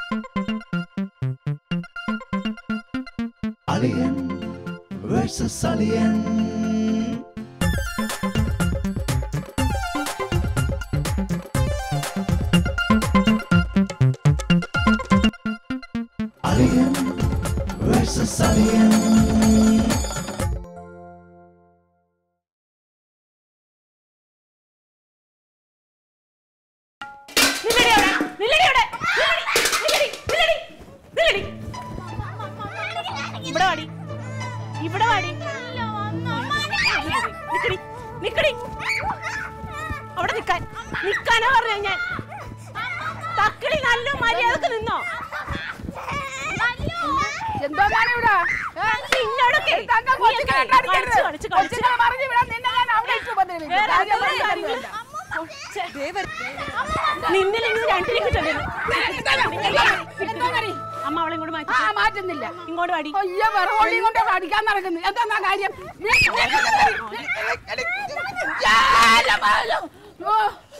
Alien versus Alien. Alien versus Alien. നില്ലടി അവിടെ. നില്ലടി അവിടെ. നില്ലടി. നില്ലടി. നില്ലടി. നില്ലടി. ഇവിടെ വാടി ഇവിടെ വാടി നിക്കടി നിക്കടി അവിടെ നിക്കാൻ നിക്കാനാ പറഞ്ഞ ഞാൻ തക്കളി നല്ല മര്യാദക്ക് നിന്നോ എന്തോ ഇവിടെ നിന്നോടൊക്കെ തങ്കം നീയൊക്കെ കൊച്ചുങ്ങളെ കാണിക്കരുത്. കളിച്ച് കളിച്ച് കളിച്ച് കൊച്ചുങ്ങളെ മറിഞ്ഞ് വിടാൻ നിന്നെ ഞാൻ അവിടെ ഇട്ട് ഉപദ്രവിക്കും. വേറെ കാര്യം ആരും പറയാൻ അറിയില്ല. അറിയില്ല. നിന്നിൽ ഇന്ന് രണ്ടിനും കിട്ടണ്ടേ എന്തോ കറി? അമ്മ അവളെ ഇങ്ങോട്ട് മാറ്റി ആ മാറ്റുന്നില്ല ഇങ്ങോട്ട് വാടി അയ്യോ വെറും കൊള്ളി കൊണ്ട് അടിക്കാൻ നടക്കുന്നു എന്താ കാര്യം നീ- ഞാനാ പാലോ. ഓ.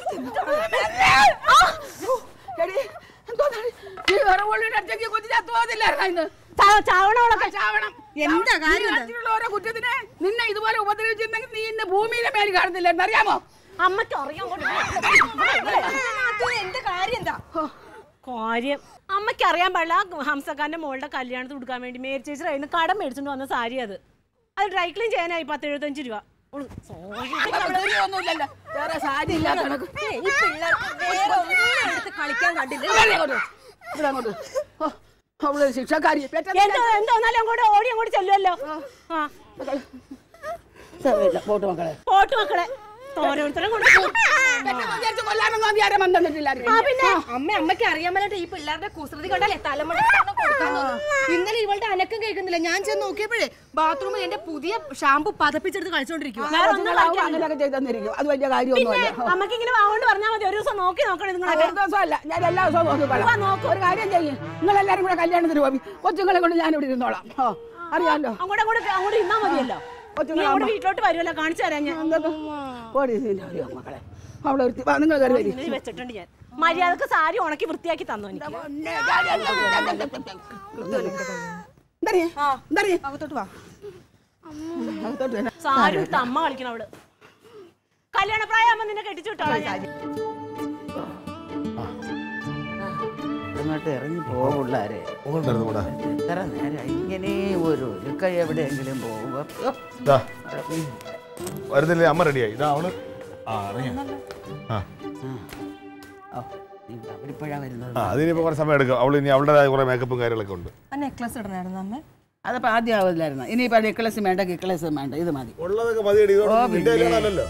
ആ. എടി, എന്തോന്നാണ്? ഈ വെറും കൊള്ളിയുടെ അടുത്തേക്ക് കൊച്ചു ചത്തു പോകുന്നില്ലായിരുന്നോ ഇന്ന്? ചാ- ചാവണവളൊക്കെ ആ, ചാവണം. എന്താ നീ കാര്യം എന്താ? കാണിച്ചിട്ടുള്ള ഓരോ കുറ്റത്തിന് നിന്നെ ഇതുപോലെ ഉപദ്രവിച്ചിരുന്നെങ്കിൽ നീ ഇന്ന് ഭൂമിയിലെ മേൽ കാണുന്നില്ലായിരുന്നു അറിയാമോ അമ്മയ്ക്ക് അറിയാൻ കൊണ്ട് എന്റെ കാര്യം എന്താ കാര്യം അമ്മയ്ക്ക് അറിയാൻ പാടില്ല ആ ഹംസക്കാരന്റെ മോളുടെ കല്യാണത്തിന് കൊടുക്കാൻ വേണ്ടി മേരി ചേച്ചി കയ്യിൽ നിന്ന് കടം മേടിച്ചോണ്ട് വന്ന സാരി അത് അത് ഡ്രൈ ക്ലീൻ ചെയ്യാനായി പത്ത് എഴുപത്തഞ്ച് രൂപ ഉള്ളു. sorry. ഒന്നുമില്ലല്ലോ വേറെ സാരി ഇല്ലാത്ത കണക്ക് ഈ പിള്ളേർക്ക് വേറെ ഒന്നും എടുത്ത് കളിക്കാൻ കണ്ടില്ല ഇവിടെ അങ്ങോട്ട്. ഇവിടെ അങ്ങോട്ട്. ഓ, അവളൊരു ശിക്ഷക്കാരി പെട്ടെന്ന് എന്തോ എന്തോ എന്നാലും അങ്ങോട്ട് ഓടി അങ്ങോട്ട് ചെല്ലുമല്ലോ ആ സാരമില്ല, പോട്ട് മക്കളെ പോട്ട് മക്കളെ ഓരോരുത്തരും കൊണ്ട് പോ. പെട്ടെന്ന് വിചാരിച്ച് കൊല്ലാനൊന്നും അധികാരം വന്നിട്ടില്ലായിരിക്കും. ആ പിന്നെ അമ്മ അമ്മയ്ക്ക് അറിയാൻ മേലായിട്ട് ഈ പിള്ളേരുടെ കുസൃതി കണ്ടാലേ തലമുറ കൊടുക്കാൻ തോന്നും ഇന്നലെ ഇവളുടെ അനക്കം കേൾക്കുന്നില്ല ഞാൻ ചെന്ന് നോക്കിയപ്പോഴേ ബാത്റൂമിൽ എന്റെ പുതിയ ഷാമ്പു പതപ്പിച്ചെടുത്ത് കളിച്ചോണ്ടിരിക്കുക വേറെ ഒന്നും കൊച്ചുങ്ങളാവും കളിക്കാനില്ല. അങ്ങനെയൊക്കെ ചെയ്തെന്നിരിക്കും അത് വലിയ പിന്നെ കാര്യമൊന്നുമല്ല അമ്മക്ക് ഇങ്ങനെ വാങ്ങോണ്ട് പറഞ്ഞാൽ മതി ഒരു ദിവസം നോക്കി നോക്കണം നിങ്ങളൊക്കെ ഒരു ദിവസമല്ല ഞാൻ എല്ലാ ദിവസവും വാ, നോക്കിക്കോളാം നോക്ക്. ഒരു കാര്യം ചെയ്യും നിങ്ങൾ എല്ലാരും കൂടെ കല്യാണത്തിന് പോയി കൊച്ചുങ്ങളെ കൊണ്ട് ഞാൻ ഇവിടെ ഇരുന്നോളാം ഓ അറിയാമല്ലോ അങ്ങോട്ട് അങ്ങോട്ട് അങ്ങോട്ട് ഇന്നാ മതിയല്ലോ നീ കൊച്ചുങ്ങളെ അങ്ങോട്ട് വീട്ടിലോട്ട് വരുമല്ലോ കാണിച്ചു തരാം ഞാൻ ഓടി ഇതിന്റെ അറിയോ മക്കളെ അവളെ ഒരുത്തി വാ, നിങ്ങൾ കയറി വരി ഇതിൽ വെച്ചിട്ടുണ്ട് ഞാൻ മര്യാദക്ക് സാരി ഉണക്കി വൃത്തിയാക്കി തന്നു എനിക്ക് എന്തറിയേ എന്തറിയേ അകത്തോട്ട് വാ അകത്തോട്ട് വരാം. സാരി എടുത്ത് അമ്മ കളിക്കണം അവള് കല്യാണ പ്രായമാകുമ്പോ നിന്നെ കെട്ടിച്ചു വിട്ടോളാം ഞാൻ അങ്ങോട്ട് ഇറങ്ങി പോവുള്ളാരെ ഉണ്ടായിരുന്നു കൂടെ എത്ര നേരം ഇങ്ങനെ ഒരു ഒരുക്ക എവിടെയെങ്കിലും പോകുമ്പോ ഓ, ദാ, വരുന്നില്ലേ അമ്മ റെഡിയായി ഇതാ അവള് ആ അറിയാം ആ ഓ, ഇത് അവരിപ്പോഴാ വരുന്നത് ആ അതിനിപ്പോ കുറെ സമയം എടുക്കും അവൾ ഇനി അവളുടേതായ കുറെ മേക്കപ്പും കാര്യങ്ങളൊക്കെ ഉണ്ട് ആ നെക്ലസ് ഇടണായിരുന്നു അമ്മ അതപ്പോ ആദ്യം ആവില്ലായിരുന്നു ഇനിയിപ്പോ നെക്ലസ് വേണ്ട കിക്ലസും വേണ്ട ഇത് മതി ഉള്ളതൊക്കെ മതിയടി ഇതോടെ ഓ, നിന്റെ പിന്നെ. കല്യാണമല്ലല്ലോ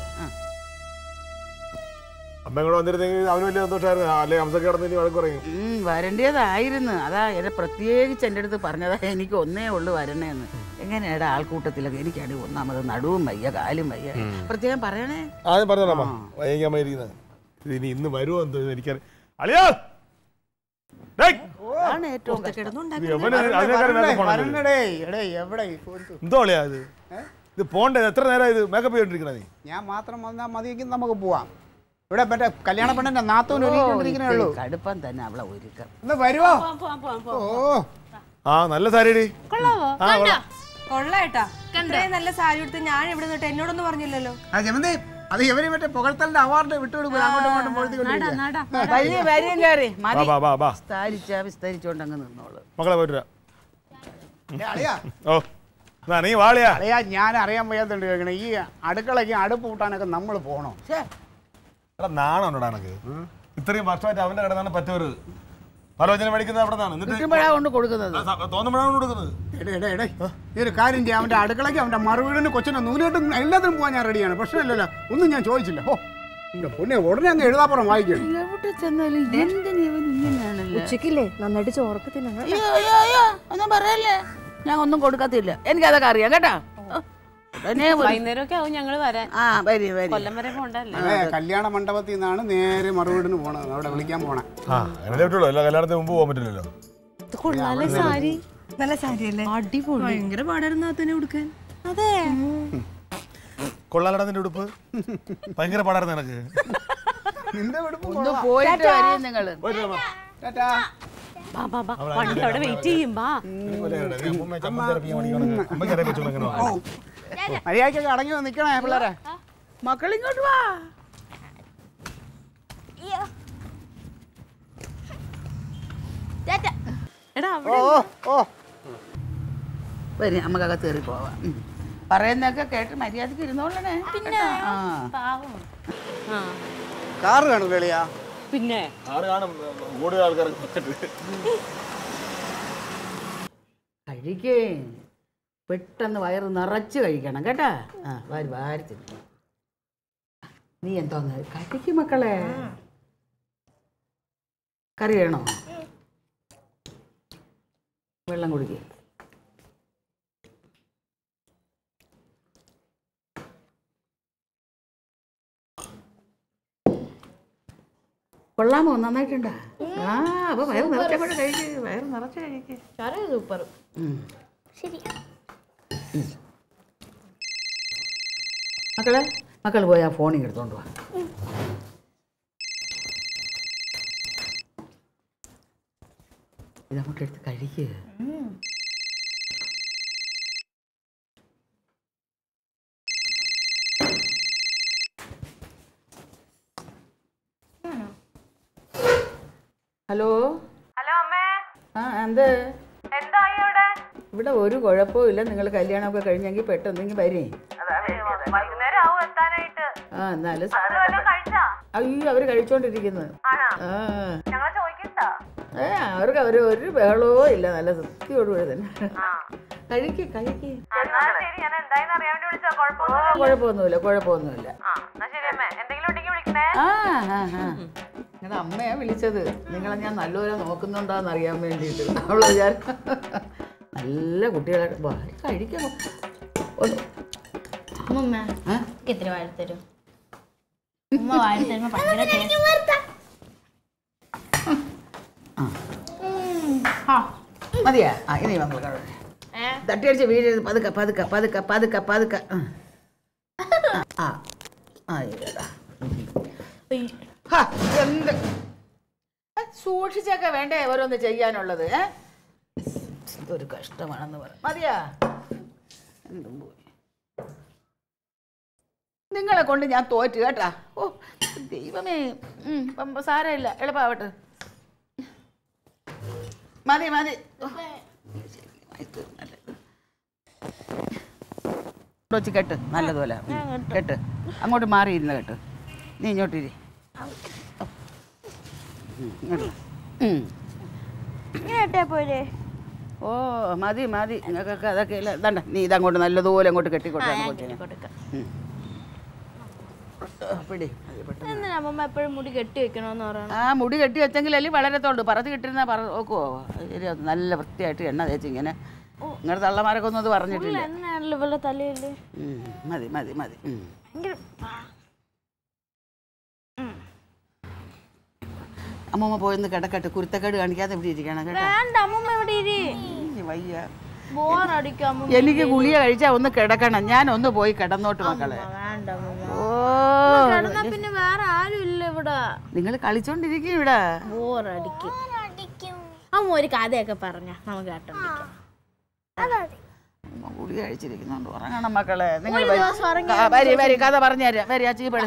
അമ്മ കൂടെ വന്നിരുന്നെങ്കിൽ അവന് വലിയ സന്തോഷമായിരുന്നു അല്ലെ ഹംസക്ക് കിടന്ന് ഇനി വഴക്ക് പറയും ഉം, വരേണ്ടതായിരുന്നു അതാ എന്നെ പ്രത്യേകിച്ച് എൻ്റെ അടുത്ത് പറഞ്ഞതാ എനിക്ക് ഒന്നേ ഉള്ളു വരണേന്ന് എങ്ങനെയാടാ ആൾക്കൂട്ടത്തിലൊക്കെ എനിക്കടി ഒന്നാമത് നടുവും വയ്യ കാലും വയ്യ പ്രത്യേകം പറയണേ ആദ്യം പറഞ്ഞോളാം വൈകിക്കാൻ ഇരിക്കുന്നത് ഇത് ഇനി ഇന്ന് വരുമോ എന്തോ എനിക്കറിയാം അളിയാ ഡേയ്, ആണ് ഏറ്റവും കഷ്ടം. ഇത് എവന് അതിനേക്കാളും മേക്കപ്പ് ആണോ ഇത്? എന്തോ അളിയാ ഇത് ഇത് പോണ്ടേ എത്ര നേരം ഇത് മേക്കപ്പ് ചെയ്തോണ്ടിരിക്കണ നീ ഞാൻ മാത്രം വന്നാൽ മതിയെങ്കിൽ നമുക്ക് പോവാം ഇവിടെ മറ്റേ കല്യാണ പെണ്ണിന്റെ നാത്തൂന് ഓ, ഒരുക്കിക്കൊണ്ടിരിക്കണേ ഉള്ളൂ ഇത്തിരി കടുപ്പം തന്നെ അവളെ ഒരുക്കം ഒന്ന് വരുവോ പോവാം, പോവാം, പോവാം, പോവാം. ഓ ആ നല്ല സാരിയടി കൊള്ളാവോ ആ കൊള്ളാം. കൊള്ളാട്ടാ ഇത്രയും നല്ല സാരി എടുത്ത് ഞാൻ ഇവിടെ നിന്നിട്ട് എന്നോടൊന്നും പറഞ്ഞില്ലല്ലോ ആ ജമന്തി അത് ഇവര് മറ്റേ പുകഴ്ത്തലിന്റെ അവാർഡ് വിട്ടുകൊടുക്കും അങ്ങോട്ടും ഇങ്ങോട്ടും പൊഴുത്തിക്കൊണ്ടിരിക്കുക വലിയ വരും കയറി വാ മതി വാ വാ വാ വിസ്താരിച്ചാ വിസ്തരിച്ചോണ്ട് അങ്ങ് നിന്നോളൂ മക്കളെ പോയിട്ട് അളിയാ ഓ എന്നാ നീ വാളിയാ അളിയാ ഞാൻ അറിയാൻ വയ്യാത്തോണ്ട് കേൾക്കണേ ഈ അടുക്കളയ്ക്ക് അടുപ്പ് കൂട്ടാനൊക്കെ നമ്മൾ പോകണം എടാ നാണുണ്ടോ എനക്ക് ഇത്രയും വർഷമായിട്ട് അവന്റെ കിടന്നാണ് പറ്റവര് പലോചന മേടിക്കുന്നത് അവിടെ നിന്നാണ് എന്നിട്ട് കിട്ടുമ്പോഴാ കൊണ്ട് കൊടുക്കുന്നത് ആ സ- തോന്നുമ്പോഴാണ് കൊടുക്കുന്നത് എടേ എടേ എടേ ഈ ഒരു കാര്യം ചെയ്യാം അവന്റെ അടുക്കളയ്ക്ക് അവന്റെ മറുവീടിന് കൊച്ചിനെ നൂലുകെട്ടും എല്ലാത്തിനും പോകാൻ ഞാൻ റെഡിയാണ് പ്രശ്നമില്ലല്ലോ ഒന്നും ഞാൻ ചോദിച്ചില്ല ഓ എന്റെ പൊന്നെ ഉടനെ അങ്ങ് എഴുതാപ്പുറം വായിക്കണം എവിടെ ചെന്നാലും എന്തിനു ഇവൻ ഇങ്ങനെയാണല്ലോ ഉച്ചക്കില്ലേ നന്നായിട്ട് ചോറൊക്കെ തിന്നണം അയ്യോ അയ്യോ അയ്യോ ഒന്നും പറയല്ലേ ഞാൻ ഒന്നും കൊടുക്കത്തില്ല എനിക്കതൊക്കെ അറിയാം കേട്ടോ ഓ, ഉടനെ ഒരു- വൈകുന്നേരമൊക്കെ ആവും ഞങ്ങള് വരാൻ ആ വരി വരി കൊല്ലം വരെ പോണ്ടല്ലേ അതെ കല്യാണ മണ്ഡപത്തിൽ നിന്നാണ് നേരെ മറുവീടിന് പോണത് അവിടെ വിളിക്കാൻ പോണേ ആ അങ്ങനെ പറ്റുള്ളൂ എല്ലാ കല്യാണത്തിന് മുമ്പ് പോകാൻ പറ്റില്ലല്ലോ കൊള്ളാലേ സാരി നല്ല സാരി അല്ലേ അടിപൊളി ഭയങ്കര പാടായിരുന്നു അതിനെ കൊടുക്കാൻ അതെ കൊള്ളാലടാ നിന്റെ ഉടുപ്പ് ഭയങ്കര പാടായിരുന്നു എനക്ക് നിന്റെ വെടുപ്പ് ഒന്ന് പോയിട്ട് വരും നിങ്ങള് പോയിട്ട് വാ. ടാറ്റാ ബാ ബാ ബാ വണ്ടി അവിടെ വെയിറ്റ് ചെയ്യും ബാ മര്യാദക്കൊക്കെ അടങ്ങി വന്ന് നിൽക്കണേ പിള്ളേരെ മക്കളിങ്ങോട്ട് വാ എടാ ഓ ഓ ഓ വരി നമുക്കകത്ത് കയറി പോവാം ഉം. പറയുന്നതൊക്കെ കേട്ട് മര്യാദക്ക് ഇരുന്നോളണേ പിന്നെ ആ ആ കാറ് കാണൂല എളിയാ പിന്നെ ആറ് കാണും കൂടുതൽ ആൾക്കാർ കഴിക്കേ പെട്ടെന്ന് വയറ് നിറച്ച് കഴിക്കണം കേട്ടാ ആ വാരി വാരി തിന്നു നീ എന്തോന്ന് കഴിക്കും മക്കളെ കറി വേണോ വെള്ളം കുടിക്കേ കൊള്ളാമോ നന്നായിട്ടുണ്ടോ ആ അപ്പൊ വയറ് നിറച്ചപ്പോഴും കഴിക്ക് വയറ് നിറച്ച് കഴിക്ക് സൂപ്പർ ഉം. ശരി മക്കളെ മക്കൾ പോയി ആ ഫോണിൽ എടുത്തോണ്ട് വാ ഇതങ്ങോട്ട് എടുത്ത് കഴിക്കുക ഹലോ ഹലോ അമ്മേ ആ എന്ത് എന്തായി അവിടെ ഇവിടെ ഒരു കുഴപ്പവും ഇല്ല നിങ്ങൾ കല്യാണമൊക്കെ കഴിഞ്ഞെങ്കിൽ പെട്ടെന്നെങ്കിൽ വരേ വൈകുന്നേരം ആവും എത്താനായിട്ട് ആ എന്നാലും വല്ലതും കഴിച്ചാ അയ്യോ അവര് കഴിച്ചോണ്ടിരിക്കുന്നു ആണോ ആ ഞങ്ങളെ ചോദിക്കണ്ടാ ഏ അവർക്ക് അവർ ഒരു ബഹളവും ഇല്ല നല്ല സൃഷ്ടിയോടുകൂടി തന്നെ കഴിക്ക് കഴിക്ക് എന്നാ ശരി ഞാൻ എന്തായെന്ന് അറിയാൻ വേണ്ടി വിളിച്ചാ ഓ, കുഴപ്പമൊന്നും കുഴപ്പമൊന്നുമില്ല കുഴപ്പമൊന്നുമില്ല ആ എന്നാ ശരി അമ്മേ എന്തെങ്കിലും ഉണ്ടെങ്കിൽ വിളിക്കണേ ആ ആ ആ നിങ്ങളുടെ അമ്മയാ വിളിച്ചത് നിങ്ങളെ ഞാൻ നല്ലപോലെ നോക്കുന്നുണ്ടോന്ന് അറിയാൻ വേണ്ടിയിട്ട് അവള് വിചാരം നല്ല കുട്ടികളെ വാ, കഴിക്കാം ഒന്ന് അമ്മമ്മ ആ? ഇത്തിരി വാഴ തരും ഉമ്മ വാഴ തരുമ്പോ ഭയങ്കര taste. ആ മതിയാ ആ ഇനി മക്കൾ കഴി ഏ? തട്ടിയടിച്ച് വീഴരുത് പതുക്കെ പതുക്കെ പതുക്കെ പതുക്കെ പതുക്കെ ആ. ആ ആ ഇതാ. ഹാ, എന്ത് ആ, സൂക്ഷിച്ചൊക്കെ വേണ്ടേ ഓരോന്ന് ചെയ്യാനുള്ളത് ഏ ഇതൊരു കഷ്ടമാണെന്ന് പറ മതിയാ എന്തും പോയി നിങ്ങളെ കൊണ്ട് ഞാൻ തോറ്റു കേട്ടാ ഓ ദൈവമേ ഉം, ഇപ്പം സാരമില്ല എളുപ്പമാവട്ടെ മതി മതി ഓ, ശരിയായി തീർന്നല്ലേ. ഇവിടെ വെച്ച് കെട്ട് നല്ലതുപോലെ ഉം, കെട്ട് അങ്ങോട്ട് മാറിയിരുന്ന കെട്ട് നീ ഇങ്ങോട്ടിരി ഉം, ഇങ്ങോട്ട് വാ. ഉം. ഇങ്ങനെ ഇട്ടേ പോരെ ഓ മതി മതി നിങ്ങൾക്കൊക്കെ അതൊക്കെ ഇല്ല ഇതണ്ട നീ ഇതങ്ങോട്ട് നല്ലതുപോലെ അങ്ങോട്ട് കെട്ടിക്കൊട്ടാണ് കൊച്ചിനെ കൊടുക്കാം ഉം. ആ, പിടി മതി, പെട്ടെന്ന്. എന്തിനാ അമ്മമ്മ എപ്പോഴും മുടി കെട്ടി വെക്കണോന്ന് പറയണം ആ മുടി കെട്ടി വെച്ചെങ്കിലല്ലേ വളരത്തുള്ളൂ പറത്ത് കിട്ടുന്ന പറ നോക്കുവോ ശരി നല്ല വൃത്തിയായിട്ട് എണ്ണ തേച്ച് ഇങ്ങനെ നിങ്ങളുടെ തള്ളമാരൊക്കെ ഒന്നും അത് പറഞ്ഞിട്ടില്ല എന്നാണല്ലോ ഇവളുടെ തലയില് ഉം, മതി മതി മതി ഉം. ഭയങ്കര അമ്മമ്മ പോയിന്ന് കിടക്കട്ടെ കുരുത്തക്കേട് കാണിക്കാതെ ഇവിടെ ഇരിക്കണം കേട്ടോ വേണ്ട അമ്മമ്മ ഇവിടെ ഇരി ഈ വയ്യ ബോറടിക്കും അമ്മമ്മ എനിക്ക് ഗുളിക കഴിച്ചാൽ ഒന്ന് കിടക്കണം ഞാൻ ഒന്ന് പോയി കിടന്നോട്ട് മക്കളെ വേണ്ട അമ്മമ്മ ഓ കിടന്നാ പിന്നെ വേറെ ആരും ഇല്ല ഇവിടെ നിങ്ങൾ കളിച്ചോണ്ടിരിക്കും ഇവിടെ ബോറടിക്കും അമ്മ ഒരു കഥയൊക്കെ പറഞ്ഞ നമുക്ക് കേട്ടോണ്ടിരിക്കാം അമ്മ ഗുളിക കഴിച്ചിരിക്കുന്നുണ്ട് ഉറങ്ങണം മക്കളെ നിങ്ങൾ ഒരു ദിവസം ഉറങ്ങി വരി വരി കഥ പറഞ്ഞുതരാം വരി ആ ചീപ്പട്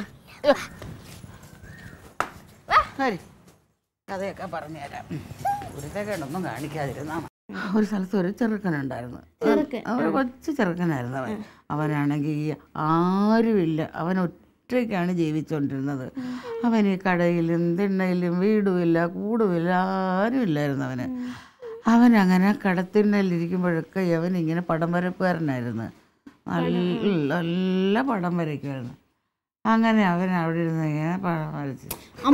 വരി കഥയൊക്കെ പറഞ്ഞുതരാം കുരുത്തക്കേടൊന്നും കാണിക്കാതിരുന്നാ മതി. ഒരു സ്ഥലത്ത് ഒരു ചെറുക്കനുണ്ടായിരുന്നു ഒരു കൊച്ചു ചെറുക്കനായിരുന്നു അവൻ അവനാണെങ്കിൽ ഈ ആരുമില്ല അവൻ ഒറ്റയ്ക്കാണ് ജീവിച്ചുകൊണ്ടിരുന്നത് അവന് ഈ കടയിലും തിണ്ണയിലും വീടുമില്ല കൂടുമില്ല ആരുമില്ലായിരുന്നു അവന് അവനങ്ങനെ കടത്തിണ്ണയിലിരിക്കുമ്പോഴൊക്കെ അവൻ ഇങ്ങനെ പടം വരപ്പുകാരനായിരുന്നു നല്ല നല്ല പടം വരയ്ക്കുമായിരുന്നു അങ്ങനെ അവൻ അവിടെ ഇരുന്ന് ഇങ്ങനെ പടം വരച്ച്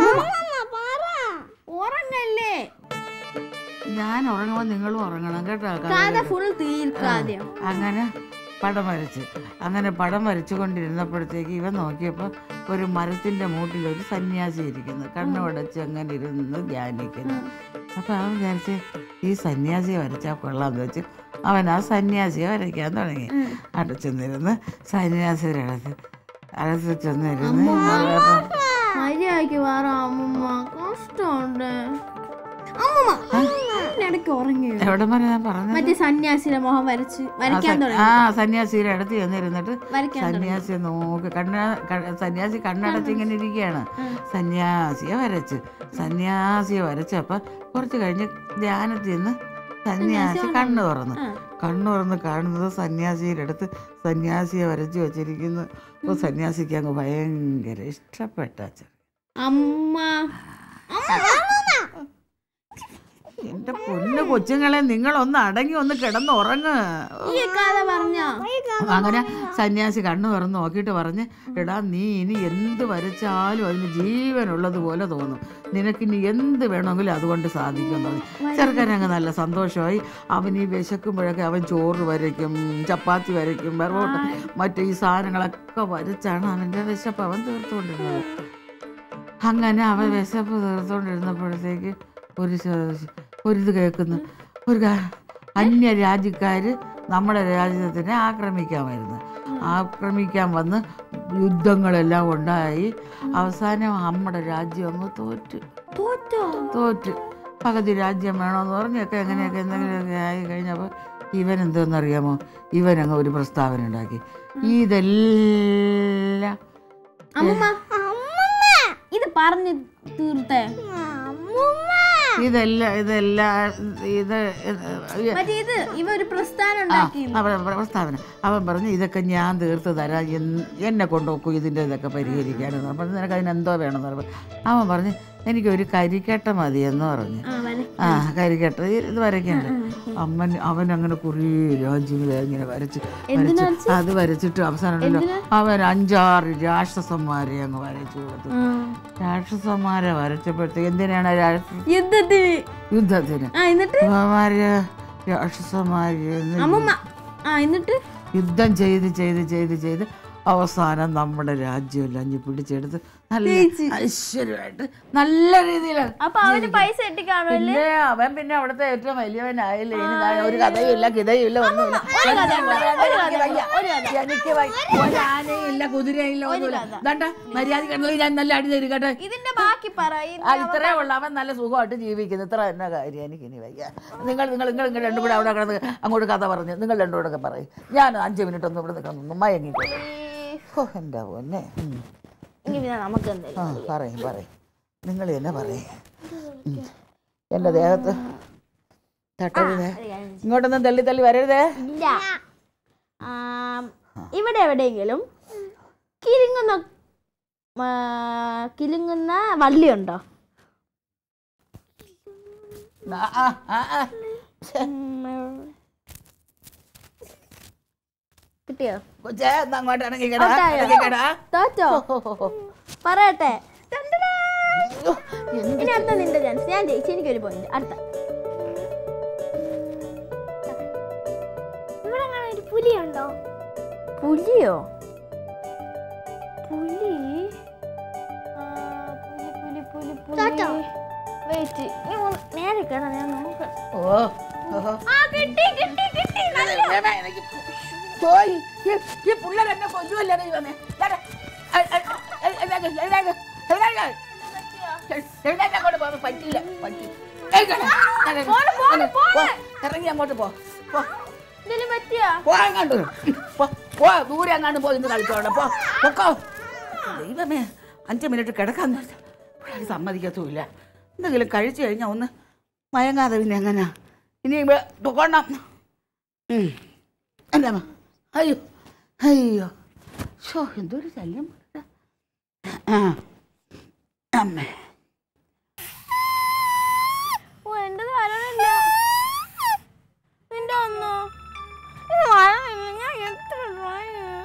ഉറങ്ങല്ലേ ഞാൻ ഉറങ്ങുമ്പോൾ നിങ്ങളും ഉറങ്ങണം കേട്ടോ കഥ ഫുൾ തീർക്കാദ്യം അങ്ങനെ പടം വരച്ച് അങ്ങനെ പടം വരച്ചു കൊണ്ടിരുന്നപ്പോഴത്തേക്ക് ഇവൻ നോക്കിയപ്പോൾ ഒരു മരത്തിൻ്റെ മൂട്ടിൽ ഒരു സന്യാസി ഇരിക്കുന്നു കണ്ണുടച്ച് അങ്ങനെ ഇരുന്ന് ധ്യാനിക്കുന്നു അപ്പോൾ അവൻ വിചാരിച്ച് ഈ സന്യാസിയെ വരച്ചാൽ കൊള്ളാമെന്ന് വെച്ച് അവൻ ആ സന്യാസിയെ വരയ്ക്കാൻ തുടങ്ങി അടച്ചെന്നിരുന്ന് സന്യാസിയുടെ അടുത്ത് അടുത്ത് ചെന്നിരുന്ന് മര്യാദക്ക് വേറെ അമ്മമ്മ കഷ്ടമുണ്ട് അമ്മമ്മ ഇടയ്ക്ക് ഉറങ്ങിയോ എവിടെ വരെ ഞാൻ പറഞ്ഞത് മറ്റേ സന്യാസിയുടെ മുഖം വരച്ച് വരയ്ക്കാൻ ആ തുടങ്ങി സന്യാസിയുടെ അടുത്ത് ചെന്നിരുന്നിട്ട് വരയ്ക്കാൻ തുടങ്ങി സന്യാസിയെ നോക്കി കണ്ണ ക- സന്യാസി കണ്ണടച്ച് ഇങ്ങനെ ഇരിക്കുകയാണ് സന്യാസിയെ വരച്ച് സന്യാസിയെ വരച്ചപ്പോ കുറച്ച് കഴിഞ്ഞ് ധ്യാനത്തിൽ നിന്ന് സന്യാസി കണ്ണു തുറന്നു കണ്ണു തുറന്ന് കാണുന്നത് സന്യാസിയുടെ അടുത്ത് സന്യാസിയെ വരച്ച് വെച്ചിരിക്കുന്നു അപ്പോൾ സന്യാസിക്ക് അങ്ങ് ഭയങ്കര ഇഷ്ടപ്പെട്ട അച്ഛൻ അമ്മ എന്റെ പൊന്നു കൊച്ചുങ്ങളെ നിങ്ങളൊന്ന് അടങ്ങി ഒന്ന് കിടന്നുറങ്ങ് ഈ കഥ പറഞ്ഞോ അങ്ങനെ സന്യാസി കണ്ണു തുറന്ന് നോക്കിയിട്ട് പറഞ്ഞ് എടാ നീ ഇനി എന്ത് വരച്ചാലും അതിന് ജീവനുള്ളതുപോലെ തോന്നും നിനക്കിനി എന്ത് വേണമെങ്കിലും അതുകൊണ്ട് സാധിക്കും പറഞ്ഞു ചെറുക്കൻ അങ്ങ് നല്ല സന്തോഷമായി അവൻ ഈ വിശക്കുമ്പോഴൊക്കെ അവൻ ചോറ് വരയ്ക്കും ചപ്പാത്തി വരയ്ക്കും വെറോട്ട മറ്റേ ഈ സാധനങ്ങളൊക്കെ വരച്ചാണ് അവൻ്റെ വിശപ്പ് അവൻ തീർത്തുകൊണ്ടിരുന്നത് അങ്ങനെ അവൻ വിശപ്പ് തീർത്തുകൊണ്ടിരുന്നപ്പോഴത്തേക്ക് ഒരു ശ- ഒരിത് കേൾക്കുന്നു ഒരു കാ- അന്യ രാജ്യക്കാര് നമ്മുടെ രാജ്യത്തിനെ ആക്രമിക്കാൻ വരുന്നു ആക്രമിക്കാൻ വന്ന് യുദ്ധങ്ങളെല്ലാം ഉണ്ടായി അവസാനം നമ്മുടെ രാജ്യം അങ്ങ് തോറ്റ് തോറ്റോ തോറ്റ് പകുതി രാജ്യം വേണമെന്ന് പറഞ്ഞൊക്കെ എങ്ങനെയൊക്കെ എന്തെങ്കിലുമൊക്കെ ആയി കഴിഞ്ഞപ്പോൾ ഇവൻ എന്തോന്നറിയാമോ ഇവൻ അങ്ങ് ഒരു പ്രസ്താവന ഉണ്ടാക്കി ഇതെല്ലാം അമ്മമ്മ ഇത് പറഞ്ഞു തീർത്തേ ഇതെല്ലാം ഇതെല്ലാം ഇത് മറ്റേ ഇത് ഇവ ഒരു പ്രസ്ഥാനം ആ, ഉണ്ടാക്കി അവൻ പ്രസ്താവന അവൻ പറഞ്ഞു ഇതൊക്കെ ഞാൻ തീർത്ത് തരാം എന്ന് എന്നെ കൊണ്ടുപോക്കൂ ഇതിൻ്റെ ഇതൊക്കെ പരിഹരിക്കാനെന്ന് പറഞ്ഞു നിനക്ക് അതിനെന്തോ വേണമെന്ന് പറഞ്ഞു അവൻ പറഞ്ഞു എനിക്കൊരു കരിക്കട്ട മതിയെന്ന് പറഞ്ഞു ആ വര ആ കരിക്കട്ട ഈ ഇത് വരയ്ക്കണ്ട അമ്മൻ അവൻ അങ്ങനെ കുറേ രാജ്യങ്ങളെ ഇങ്ങനെ വരച്ച് വരച്ച് അത് വരച്ചിട്ട് അവസാനം ഉണ്ടല്ലോ അവൻ അഞ്ചാറ് രാക്ഷസന്മാരെ അങ്ങ് വരച്ചു കൊടുത്തു രാക്ഷസന്മാരെ വരച്ചപ്പോഴത്തേക്ക് എന്തിനാണ് രാക്ഷസ യുദ്ധത്തിന് യുദ്ധത്തിന് ആ എന്നിട്ട് അവന്മാര് രാക്ഷസന്മാര് എന്ന് അമ്മമ്മ ആ എന്നിട്ട് യുദ്ധം ചെയ്ത് ചെയ്ത് ചെയ്ത് ചെയ്ത് അവസാനം നമ്മുടെ രാജ്യമെല്ലാം അഞ്ഞു പിടിച്ചെടുത്ത് നല്ല ഐശ്വര്യമായിട്ട് നല്ല രീതിയിലാണ് അപ്പൊ അവന് പൈസ കിട്ടിക്കാണോ പിന്നെ അവൻ പിന്നെ അവിടുത്തെ ഏറ്റവും വലിയവനായില്ലേ ഇനി ദാ ഒരു കഥയും ഇല്ല കിതയും ഇല്ല ഒന്നുമില്ല എനിക്ക് വയ്യ. ഒരു ആനയും ഇല്ല കുതിരയും ഇല്ല ഒന്നുമില്ല ദണ്ട മര്യാദ കിടന്നത് ഞാൻ നല്ല അടി തരും കേട്ടോ ഇതിന്റെ ബാക്കി പറ ആ ഇത്രേ ഉള്ളു അവൻ നല്ല സുഖമായിട്ട് ജീവിക്കുന്നു ഇത്ര തന്നെ കാര്യം എനിക്ക് ഇനി വയ്യ നിങ്ങൾ നിങ്ങൾ നിങ്ങൾ നിങ്ങൾ രണ്ടും കൂടെ അവിടെ കിടന്ന് അങ്ങോട്ട് കഥ പറഞ്ഞു നിങ്ങൾ രണ്ടും കൂടെ ഒക്കെ പറയും ഞാൻ അഞ്ച് മിനിറ്റ് ഒന്ന് ഇവിടെ നിൽക്കണം മയങ്ങി ഓ എൻ്റെ പൊന്നെ ഉം. എങ്കിൽ പിന്നെ നമുക്ക് എന്തായാലും ആ പറയും പറയും നിങ്ങൾ തന്നെ പറയും ഉം. എൻ്റെ ദേഹത്ത് തട്ടരുതേ ഇങ്ങോട്ടൊന്നും തള്ളി തള്ളി വരരുതേ ഇല്ല ആ, ഇവിടെ എവിടെയെങ്കിലും കിലുങ്ങുന്ന ആ, കിലുങ്ങുന്ന വള്ളിയുണ്ടോ ആ, ആ, ആ, ആ. കിട്ടിയോ കൊച്ചേ ഒന്ന് അങ്ങോട്ട് ഇറങ്ങിക്കടാ ഔട്ടായോ? ഇറങ്ങിക്കടാ തോറ്റോ പറയട്ടെ ഇനി അടുത്ത നിന്റെ ചാൻസ് ഞാൻ ജയിച്ചു എനിക്കൊരു പോയിന്റ് അടുത്ത ഇവിടെ അങ്ങനെ ഒരു പുലിയുണ്ടോ പുലിയോ പുലി ആ, പുലി പുലി പുലി തോറ്റോ? പുലി വെയിറ്റ് നീ ഒന്ന് നേരെ കേടാ ഞാൻ നോക്കാം ഓ ഓഹോ ആ കിട്ടി കിട്ടി കിട്ടി നല്ല. എനിക്ക് പോയി ഈ ഈ പുള്ളർ എന്നെ കൊല്ലുമല്ലേ ദൈവമേ എടാ, എ- എ- എ- എഴുന്നേക്ക്, എഴുന്നേക്ക്, എഴുന്നേക്ക്. എഴ്- എഴുന്നേക്ക് അങ്ങോട്ട് പോ, പറ്റില്ല പറ്റി എഴുന്നേക്ക്, എഴുന്നേക്ക്. പോ, ഇറങ്ങി അങ്ങോട്ട് പോ പോ ഇതിന് പറ്റിയോ പോ അങ്ങോട്ട് പോ പോ ദൂരെ അങ്ങാണ്ട് പോയി ഇന്ന് കളിച്ചോണ്ട് പോ പൊക്കോ ദൈവമേ അഞ്ച് മിനിറ്റ് കിടക്കാൻ പിള്ളേർ സമ്മതിക്കത്തുമില്ല എന്തെങ്കിലും കഴിച്ചു കഴിഞ്ഞാൽ ഒന്ന് മയങ്ങാതെ പിന്നെ എങ്ങനെയാ ഇനി ഇവിടെ പൊക്കോണം ഉം. എൻ്റെ അമ്മ അയ്യോ അയ്യോ ഷോ എന്തൊരു ശല്യം ആ അമ്മേ ഓ എന്റെ വരണില്ല നിന്റെ ഒന്നോ ഇത് വരണില്ല ഞാൻ എത്ര try ചെയ്തു.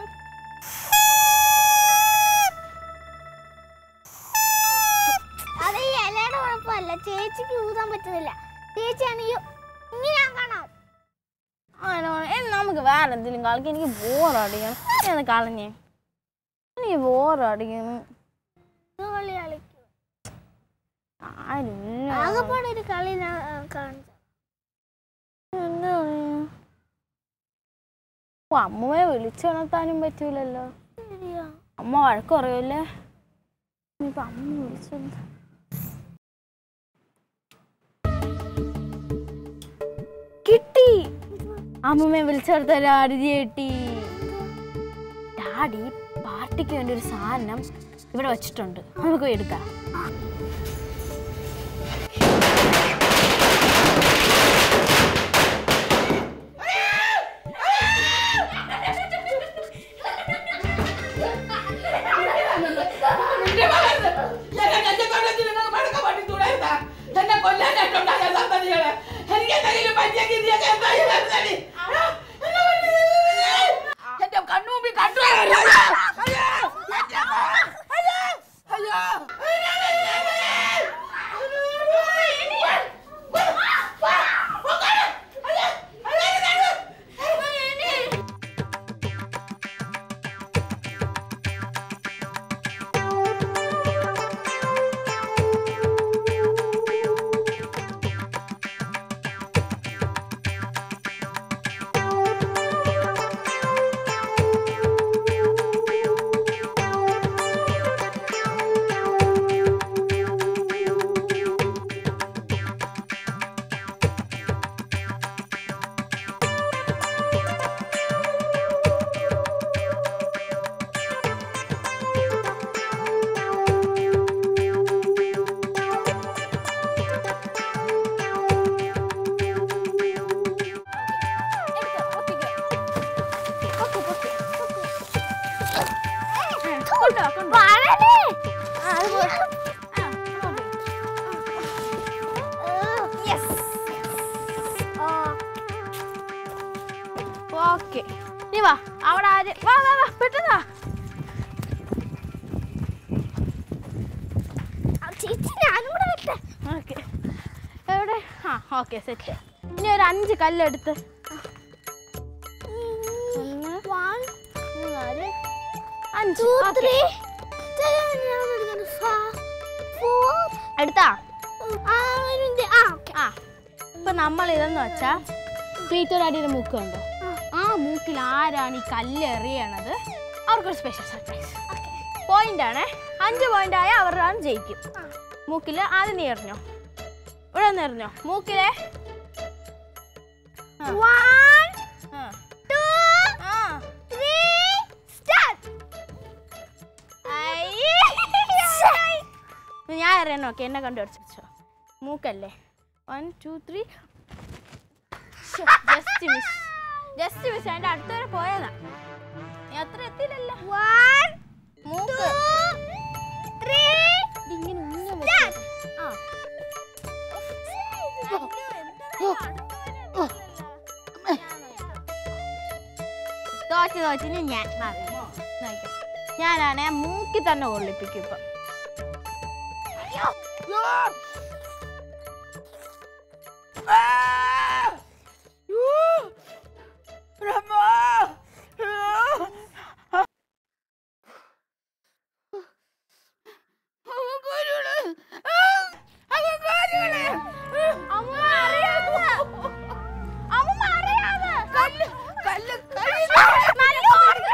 അത് ഈ ഇലയുടെ കുഴപ്പമല്ല ചേച്ചിക്ക് ഊതാൻ പറ്റുന്നില്ല ചേച്ചിയാണെങ്കിൽ ഇങ്ങനെ കാണാം ആണോ? എനി നമുക്ക് വേറെ എന്തെങ്കിലും കളിക്കാം എനിക്ക് ബോറടിക്കണം നീ ഒന്ന് കളഞ്ഞേ എനിക്ക് ബോറടിക്കുന്നു ഇത് കളി കളിക്കും ആരുമില്ല ആകെപ്പാടെ ഒരു കളി ഞാൻ ആ, കാണിച്ചു എന്താ പറയാ? ഓ അമ്മയെ വിളിച്ചുണർത്താനും പറ്റൂലല്ലോ ശരിയാ അമ്മ വഴക്ക് പറയൂല്ലേ ഇനിയിപ്പൊ അമ്മ വിളിച്ചെന്താ കിട്ടി അമ്മമ്മയെ വിളിച്ചെടുത്ത ഡാഡി ചേട്ടി ഡാഡി പാർട്ടിക്ക് വേണ്ടി ഒരു സാധനം ഇവിടെ വെച്ചിട്ടുണ്ട് നമുക്ക് പോയി എടുക്കാം എന്റെ മകന് ഞങ്ങൾ എന്റെ കൊല്ലത്തിന് നിങ്ങൾ മടക്കം പറ്റി തുടരുന്ന എന്നെ കൊല്ലാനായിട്ടുണ്ടായ സന്തതികളെ എനിക്ക് എന്തെങ്കിലും പറ്റിയെങ്കിൽ നീയൊക്കെ എന്താ ഈ വരുന്നത്? ആ, എന്നെ കൊല്ലുന്നത്. എന്റെ കണ്ണുമുമ്പിൽ കണ്ടു അയ്യോ, അയ്യോ, എന്റെ അമ്മ. അയ്യോ, അയ്യോ. ഓക്കെ നീ വാ അവിടെ ആര് വാ വാ വാ പെട്ടെന്ന് വാ ചേച്ചി ഞാനും കൂടെ വരട്ടെ ഓക്കെ എവിടെ ആ ഓക്കെ സെറ്റ് ഇനി ഒരു അഞ്ച് കല്ലെടുത്ത് ഒന്ന് വൺ മൂന്ന്, നാല് അഞ്ച് ടു Okay. ത്രീ ഫോർ എടുത്താ ആ ഓക്കെ ആ ഇപ്പൊ നമ്മൾ ഇതെന്ന് വെച്ചാ പീറ്റോടാടിയുടെ മൂക്ക് കണ്ടോ ആ മൂക്കിൽ ആരാണ് ഈ കല്ല് എറിയണത് അവർക്കൊരു സ്പെഷ്യൽ സർപ്രൈസ് പോയിന്റ് ആണേ അഞ്ച് പോയിന്റ് ആയ അവരാണ് ജയിക്കും മൂക്കിൽ ആദ്യം നീ എറിഞ്ഞോ ഇവിടെ നിന്ന് എറിഞ്ഞോ മൂക്കിലെ ആ. വൺ ആ. ടു ആ. ത്രീ സ്റ്റാർട്ട് അയ്യേ. ഞാൻ എറിയണം ഓക്കെ എന്നെ കണ്ടു പഠിച്ചോ മൂക്കല്ലേ one two three just miss just miss അതിന്റെ അടുത്ത് വരെ പോയതാ നീ അത്ര എത്തിയില്ലല്ലോ വൺ മൂക്ക് ത്രീ ഇതിങ്ങനെ ഉന്നം വെച്ച്. സ്റ്റാർട്ട് ആ തോറ്റ് തോറ്റിന് ഞാൻ മാറി നോക്കാം. ഞാനാണേ മൂക്കി തന്നെ കൊള്ളിപ്പിക്കും ഇപ്പൊ അമ്മ അറിയാതെ അമ്മ അറിയാതെ കല്ല് കല്ല് നല്ല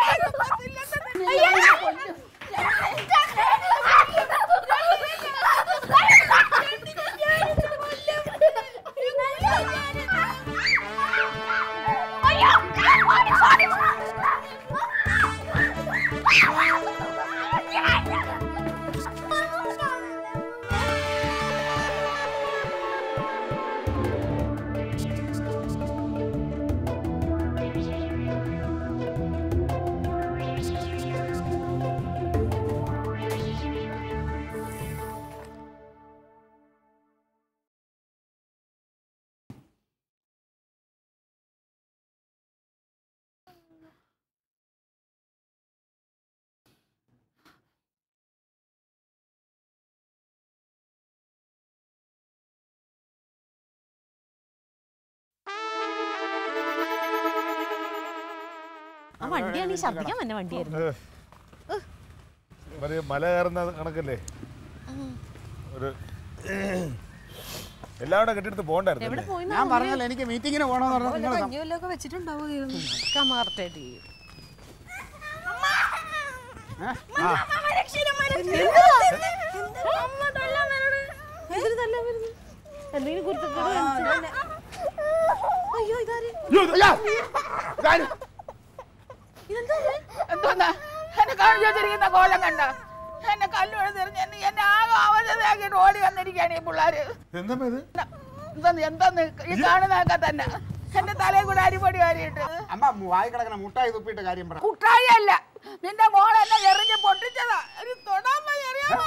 ആ വണ്ടിയാണ് ഈ ശബ്ദിക്കാൻ വന്ന വണ്ടിയായിരുന്നു ഒരു മല കയറുന്ന കണക്കല്ലേ ഒരു എല്ലാവരും കെട്ടിടത്ത് പോകണ്ടായിരുന്നു എവിടെ പോയി ഞാൻ പറഞ്ഞല്ലോ എനിക്ക് മീറ്റിങ്ങിന് പോകണമെന്ന് പറഞ്ഞാൽ നിങ്ങൾ കഞ്ഞിവല്ലൊക്കെ വെച്ചിട്ടുണ്ടാവും കമാർട്ടായിട്ട് എന്തെങ്കിലും കുരുത്തക്കേട് കാണിച്ചോ? അയ്യോ ഉണ്ടാക്കിയിട്ട് ഓടി വന്നിരിക്കുകയാണ് ഈ പിള്ളേര് എന്താ ഇത് എന്താന്ന് എന്താന്ന് ഈ കാണുന്നതൊക്കെ തന്നെ എന്റെ തലയിൽ കൂടെ അരിപൊടി വാരിയിട്ട് അമ്മ വായി കിടക്കണ മുട്ടായി തുപ്പിയിട്ട് കാര്യം പറ കുട്ടായി അല്ല നിന്റെ മോളെന്നെ എറിഞ്ഞ് പൊട്ടിച്ചതാ ഒരു തൊടാൻ വയ്യ, അറിയാമോ?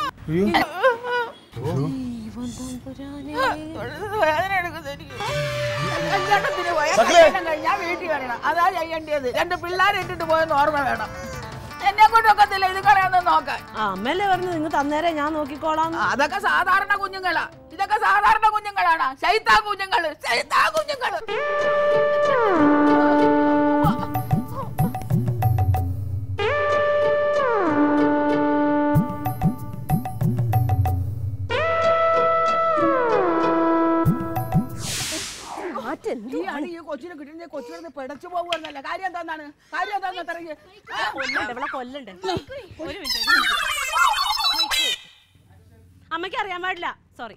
തൊഴുത് വേദന എടുക്കുന്നു എനിക്ക്. കല്യാണത്തിന് പോയ കല്യാണം കഴിഞ്ഞാ വീട്ടിൽ വരണം അതാ ചെയ്യേണ്ടത് രണ്ട് പിള്ളേരെ ഇട്ടിട്ട് പോയെന്ന് ഓർമ്മ വേണം എന്നെ കൊണ്ടൊക്കത്തില്ല ഇത് കളയാന്ന് നോക്കാൻ ആ അമ്മയല്ലേ പറഞ്ഞു നിങ്ങൾ തന്നേരെ ഞാൻ നോക്കിക്കോളാം അതൊക്കെ സാധാരണ കുഞ്ഞുങ്ങളാ ഇതൊക്കെ സാധാരണ കുഞ്ഞുങ്ങളാണ് ശൈത്താ കുഞ്ഞുങ്ങള് ശൈത്താ കുഞ്ഞുങ്ങള് നീയാണ് ഈ കൊച്ചിനെ കിട്ടുന്ന കൊച്ചിനെ പിടച്ചു പോകുന്നല്ല കാര്യം എന്താന്നാണ് കാര്യം എന്താന്ന് തറങ്ങി കൊല്ലണ്ട് ഇവിടെ കൊല്ലണ്ട് ഒരു മിനിറ്റ് ഒരു മിനിറ്റ് അമ്മയ്ക്ക് അറിയാൻ പാടില്ല സോറി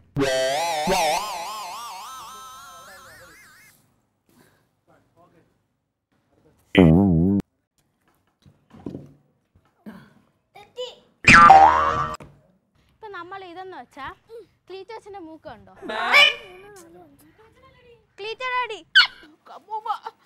ഇപ്പൊ നമ്മൾ ഇതെന്ന് വെച്ചാ ക്ലീറ്റേഴ്സിന്റെ മൂക്ക് കണ്ടോ ക്ലീറ്റർ അടി കമ്മൂമ്മ